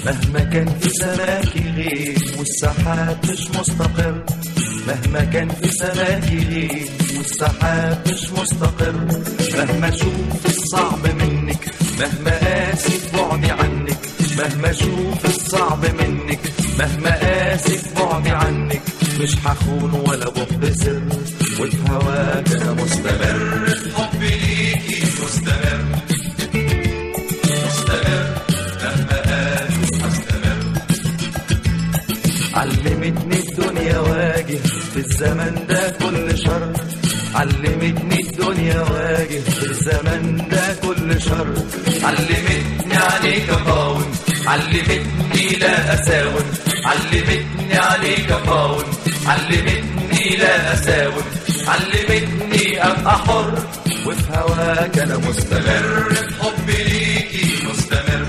مهما كان في سماكي غيم والسحاب مش مستقر مهما كان في سماكي غيم والسحاب مش مستقر مهما اشوف الصعب منك مهما قاسي بعدي عنك مهما اشوف الصعب منك مهما قاسي بعدي عنك مش هخون ولا بختصر وفي هواك انا مستمر حبي ليكي مستمر مستمر مهما قاسي هستمر علمتني الدنيا واجه في الزمن ده كل شر علمتني الدنيا واجه في الزمن ده كل شر علمتني عليك اقاوم علمتني لا اساوم علمتني عليك اقاوم علمتني لا اساوم علمتني ابقى حر وفي هواك انا مستمر حبي ليكي مستمر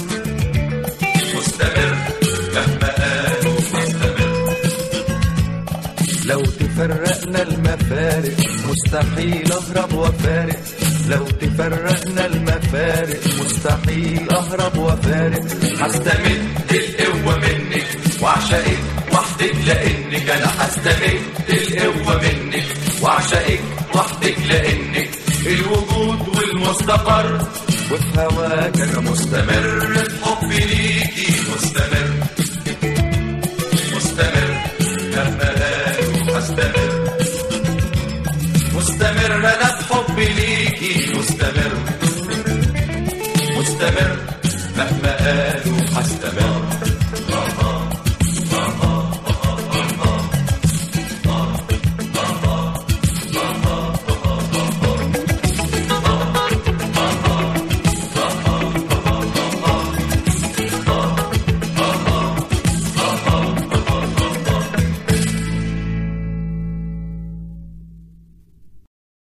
مستمر مهما قالوا مستمر لو تفرقنا المفارق مستحيل اهرب وفارق لو تفرقنا المفارق مستحيل اهرب وفارق هستمد القوة منك واعشقك وحدك لانك انا هستمد القوة منك واعشقك وحدك لانك الوجود والمستقر وفي هواك انا مستمر حبي ليكي مستمر مستمر مهما قالوا هستمر مستمر انا في حبي ليكي مستمر مستمر